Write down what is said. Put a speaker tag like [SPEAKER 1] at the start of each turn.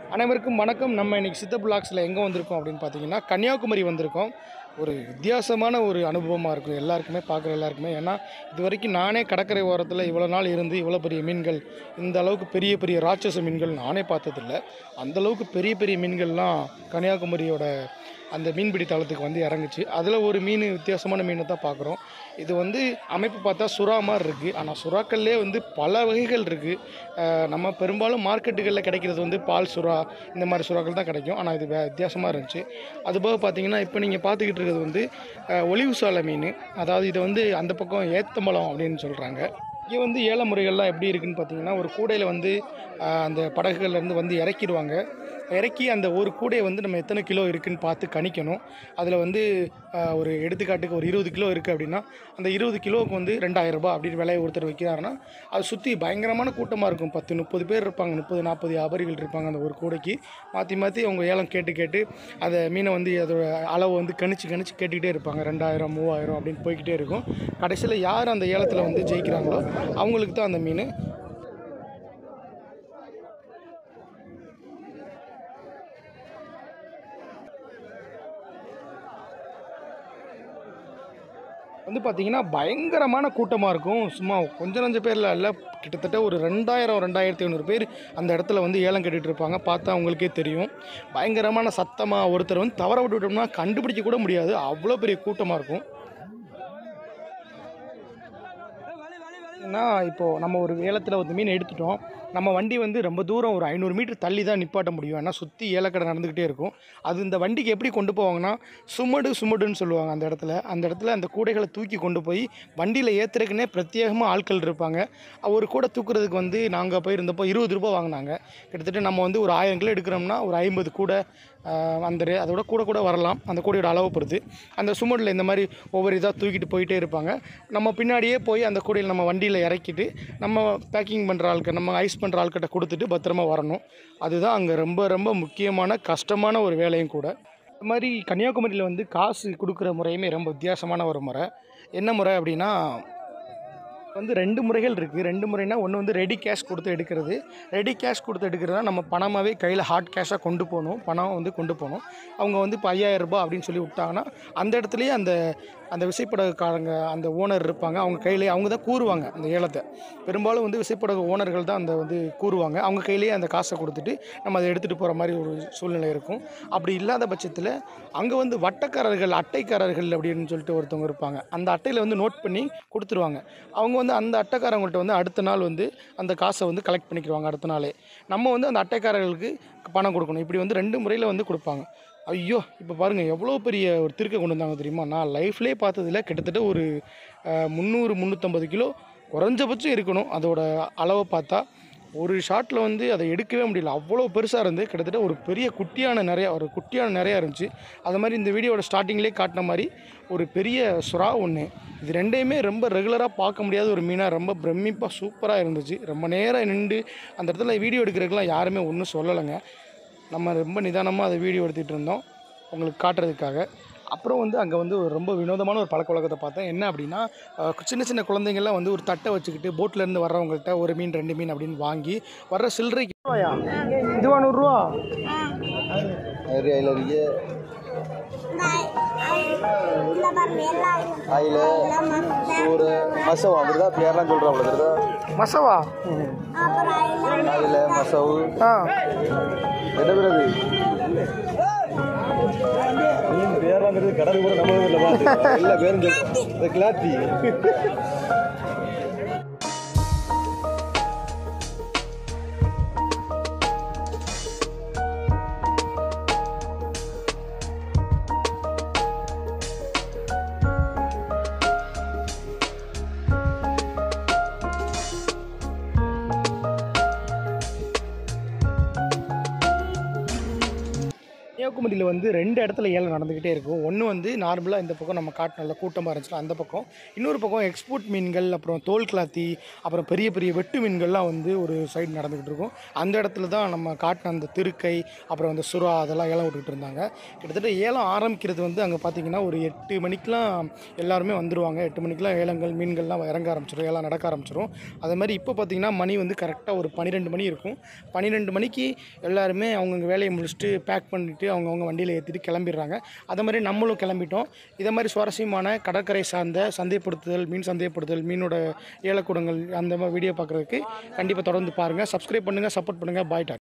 [SPEAKER 1] அனைவருக்கும் வணக்கம் நம்ம இன்னைக்கு சித்த பிளாக்ஸில் எங்கே வந்திருக்கோம் அப்படின்னு பார்த்தீங்கன்னா கன்னியாகுமரி வந்திருக்கோம் ஒரு வித்தியாசமான ஒரு அனுபவமாக இருக்கும் எல்லாருக்குமே பார்க்குற எல்லாருக்குமே ஏன்னா இது வரைக்கும் நானே கடற்கரை ஓரத்தில் இவ்வளோ நாள் இருந்து இவ்வளோ பெரிய மீன்கள் இந்த அளவுக்கு பெரிய பெரிய ராட்சச மீன்கள் நானே பார்த்ததில்ல அந்த அளவுக்கு பெரிய பெரிய மீன்கள்லாம் கன்னியாகுமரியோட அந்த மீன்பிடி தளத்துக்கு வந்து இறங்குச்சு அதில் ஒரு மீன் வித்தியாசமான மீனை தான் பார்க்குறோம் இது வந்து அமைப்பு பார்த்தா சுறா மாதிரி இருக்குது ஆனால் சுறாக்கள்லே வந்து பல வகைகள் இருக்குது நம்ம பெரும்பாலும் மார்க்கெட்டுகளில் கிடைக்கிறது வந்து பால் சுறா இந்த மாதிரி சுறாக்கள் தான் கிடைக்கும் ஆனால் இது வே வித்தியாசமாக இருந்துச்சு அதுபோக பார்த்தீங்கன்னா இப்போ நீங்கள் பார்த்துக்கிட்டு இருக்கிறது வந்து அஹ், ஒளிவு சாலை மீன் அதாவது இதை வந்து அந்த பக்கம் ஏத்தம்பலம் அப்படின்னு சொல்கிறாங்க இங்கே வந்து ஏல முறைகள்லாம் எப்படி இருக்குன்னு பார்த்தீங்கன்னா ஒரு கூடையில் வந்து அஹ், அந்த படகுகள்லேருந்து வந்து இறக்கிடுவாங்க இறக்கி அந்த ஒரு கூடையை வந்து நம்ம எத்தனை கிலோ இருக்குன்னு பார்த்து கணிக்கணும் அதில் வந்து அஹ், ஒரு எடுத்துக்காட்டுக்கு ஒரு இருபது கிலோ இருக்குது அப்படின்னா அந்த இருபது கிலோவுக்கு வந்து ரெண்டாயிரம் ரூபாய் அப்படின்னு விலையை ஒருத்தர் வைக்கிறாருன்னா அது சுற்றி பயங்கரமான கூட்டமாக இருக்கும் பத்து முப்பது பேர் இருப்பாங்க முப்பது நாற்பது வியாபாரிகள் இருப்பாங்க அந்த ஒரு கூடைக்கு மாற்றி மாற்றி அவங்க ஏலம் கேட்டு கேட்டு அதை மீனை வந்து அதோட அளவு வந்து கணிச்சு கணிச்சு கேட்டுக்கிட்டே இருப்பாங்க ரெண்டாயிரம் மூவாயிரம் அப்படின்னு போய்கிட்டே இருக்கும் கடைசியில் யார் அந்த ஏலத்தில் வந்து ஜெயிக்கிறாங்களோ அவங்களுக்கு தான் அந்த மீன் வந்து பார்த்தீங்கன்னா பயங்கரமான கூட்டமாக இருக்கும் சும்மா கொஞ்சம் நஞ்ச பேரில் இல்லை கிட்டத்தட்ட ஒரு ரெண்டாயிரம் ரெண்டாயிரத்தி ஐநூறு பேர் அந்த இடத்துல வந்து ஏலம் கேட்டுட்டு இருப்பாங்க பார்த்தா அவங்களுக்கே தெரியும் பயங்கரமான சத்தமாக ஒருத்தர் வந்து தவற விட்டுட்டோம்னா கண்டுபிடிக்க கூட முடியாது அவ்வளோ பெரிய கூட்டமாக இருக்கும் ஏன்னா இப்போது நம்ம ஒரு ஏலத்தில் ஒரு மீன் எடுத்துட்டோம் நம்ம வண்டி வந்து ரொம்ப தூரம் ஒரு ஐநூறு மீட்டர் தள்ளி தான் நிப்பாட்ட முடியும் ஏன்னா சுற்றி ஏலக்கடை நடந்துக்கிட்டே இருக்கும் அது இந்த வண்டிக்கு எப்படி கொண்டு போவாங்கன்னா சுமடு சுமடுன்னு சொல்லுவாங்க அந்த இடத்துல அந்த இடத்துல அந்த கூடைகளை தூக்கி கொண்டு போய் வண்டியில் ஏற்றுறதுக்குன்னே பிரத்யேகமாக ஆட்கள் இருப்பாங்க ஒரு கூடை தூக்குறதுக்கு வந்து நாங்கள் போயிருந்தப்போ இருபது ரூபாய் வாங்கினாங்க கிட்டத்தட்ட நம்ம வந்து ஒரு ஆயிரம் கிலோ எடுக்கிறோம்னா ஒரு ஐம்பது கூடை ஆஹ், அந்த ரே- அதோட கூட கூட வரலாம் அந்த கூடையோட அளவை பொறுத்து அந்த சுமடில் இந்த மாதிரி ஒவ்வொரு இதாக தூக்கிட்டு போயிட்டே இருப்பாங்க நம்ம பின்னாடியே போய் அந்த கூடையில் நம்ம வண்டியில் இறக்கிட்டு நம்ம பேக்கிங் பண்ணுற ஆளுக்கு நம்ம ஐஸ் பண்ணுற ஆள்கிட்ட கொடுத்துட்டு பத்திரமா வரணும் அதுதான் அங்கே ரொம்ப ரொம்ப முக்கியமான கஷ்டமான ஒரு வேலையும் கூட இந்த மாதிரி கன்னியாகுமரியில் வந்து காசு கொடுக்குற முறையுமே ரொம்ப வித்தியாசமான ஒரு முறை என்ன முறை அப்படின்னா வந்து ரெண்டு முறைகள் இருக்குது ரெண்டு முறைனா ஒன்று வந்து ரெடி கேஷ் கொடுத்து எடுக்கிறது ரெடி கேஷ் கொடுத்து எடுக்கிறதா நம்ம பணமாகவே கையில் ஹார்ட் கேஷாக கொண்டு போகணும் பணம் வந்து கொண்டு போகணும் அவங்க வந்து இப்போ ஐயாயிரம் ரூபாய் அப்படின்னு சொல்லி விட்டாங்கன்னா அந்த இடத்துலையே அந்த அந்த விசைப்படகுக்காரங்க அந்த ஓனர் இருப்பாங்க அவங்க கையிலேயே அவங்க தான் கூறுவாங்க அந்த ஏலத்தை பெரும்பாலும் வந்து விசைப்படகு ஓனர்கள் தான் அந்த வந்து கூறுவாங்க அவங்க கையிலேயே அந்த காசை கொடுத்துட்டு நம்ம அதை எடுத்துகிட்டு போகிற மாதிரி ஒரு சூழ்நிலை இருக்கும் அப்படி இல்லாத பட்சத்தில் அங்கே வந்து வட்டக்காரர்கள் அட்டைக்காரர்கள் அப்படின்னு சொல்லிட்டு ஒருத்தவங்க இருப்பாங்க அந்த அட்டையில் வந்து நோட் பண்ணி கொடுத்துருவாங்க அவங்க வந்து அந்த அட்டைக்காரங்கள்ட்ட வந்து அடுத்த நாள் வந்து அந்த காசை வந்து கலெக்ட் பண்ணிக்கிடுவாங்க அடுத்த நாளே நம்ம வந்து அந்த அட்டைக்காரர்களுக்கு பணம் கொடுக்கணும் இப்படி வந்து ரெண்டு முறையில் வந்து கொடுப்பாங்க ஐயோ இப்போ பாருங்கள் எவ்வளோ பெரிய ஒரு திருக்க கொண்டு வந்தாங்க தெரியுமா நான் லைஃப்லேயே பார்த்ததில்ல கிட்டத்தட்ட ஒரு அஹ், முந்நூறு முந்நூற்றம்பது கிலோ குறைஞ்சபட்சம் இருக்கணும் அதோட அளவை பார்த்தா ஒரு ஷாட்டில் வந்து அதை எடுக்கவே முடியல அவ்வளோ பெருசாக இருந்து கிட்டத்தட்ட ஒரு பெரிய குட்டியான நிறையா ஒரு குட்டியான நிறையா இருந்துச்சு அது மாதிரி இந்த வீடியோட ஸ்டார்டிங்லேயே காட்டின மாதிரி ஒரு பெரிய சுறா ஒன்று இது ரெண்டையுமே ரொம்ப ரெகுலராக பார்க்க முடியாத ஒரு மீனாக ரொம்ப பிரமிப்பாக சூப்பராக இருந்துச்சு ரொம்ப நேரம் நின்று அந்த இடத்துல வீடியோ எடுக்கிறதுக்கெலாம் யாருமே ஒன்றும் சொல்லலைங்க நம்ம ரொம்ப நிதானமாக அதை வீடியோ எடுத்துகிட்டு இருந்தோம் உங்களுக்கு காட்டுறதுக்காக அப்புறம் வந்து அங்கே வந்து ஒரு ரொம்ப வினோதமான ஒரு பழக்க வழக்கத்தை பார்த்தேன் என்ன அப்படின்னா அஹ், சின்ன சின்ன குழந்தைங்கள்லாம் வந்து ஒரு தட்டை வச்சுக்கிட்டு போட்ல இருந்து வர்றவங்கள்ட்ட ஒரு மீன் ரெண்டு மீன் அப்படின்னு வாங்கி வர்ற சில்லறைக்கு ரூபாயா இதுவா நூறுரூவா
[SPEAKER 2] ஐரி ஐல இருக்கு ஐல சூறு மசவு அப்படிதான் பேர்லாம் சொல்கிறோம் அவ்வளோ தெரியுதா
[SPEAKER 1] மசவா
[SPEAKER 2] ஐல மசவு
[SPEAKER 1] ஆ
[SPEAKER 2] என்ன பிறகு பேர்லாம் தெரியுது கடல் கூட நம்ம இல்லை எல்லா பேரும் சொல்கிறோம் இந்த கிளாத்தி
[SPEAKER 1] கன்னியாகுமரியில் வந்து ரெண்டு இடத்துல ஏலம் நடந்துக்கிட்டே இருக்கும் ஒன்று வந்து நார்மலாக இந்த பக்கம் நம்ம காட்டு நல்ல கூட்டமாக இருந்துச்சுன்னா அந்த பக்கம் இன்னொரு பக்கம் எக்ஸ்போர்ட் மீன்கள் அப்புறம் தோல் கிளாத்தி அப்புறம் பெரிய பெரிய வெட்டு மீன்கள்லாம் வந்து ஒரு சைடு நடந்துக்கிட்டு இருக்கும் அந்த இடத்துல தான் நம்ம காட்டின அந்த திருக்கை அப்புறம் அந்த சுறா அதெல்லாம் ஏலம் விட்டுக்கிட்டு இருந்தாங்க கிட்டத்தட்ட ஏலம் ஆரம்பிக்கிறது வந்து அங்கே பார்த்தீங்கன்னா ஒரு எட்டு மணிக்கெலாம் எல்லாருமே வந்துடுவாங்க எட்டு மணிக்கெலாம் ஏலங்கள் மீன்கள்லாம் இறங்க ஆரம்பிச்சிடும் ஏலம் நடக்க ஆரம்பிச்சிடும் அதே மாதிரி இப்போ பார்த்தீங்கன்னா மணி வந்து கரெக்டாக ஒரு பன்னிரெண்டு மணி இருக்கும் பன்னிரெண்டு மணிக்கு எல்லாருமே அவங்கவுங்க வேலையை முடிச்சுட்டு பேக் பண்ணிவிட்டு அவங்கவுங்க வண்டியில் ஏற்றிட்டு கிளம்பிடுறாங்க அதே மாதிரி நம்மளும் கிளம்பிட்டோம் இதே மாதிரி சுவாரஸ்யமான கடற்கரை சார்ந்த சந்தைப்படுத்துதல் மீன் சந்தைப்படுத்துதல் மீனோட ஏலக்கூடங்கள் அந்த மாதிரி வீடியோ பார்க்குறதுக்கு கண்டிப்பாக தொடர்ந்து பாருங்கள் சப்ஸ்கிரைப் பண்ணுங்கள் சப்போர்ட் பண்ணுங்கள் பாய் டாக்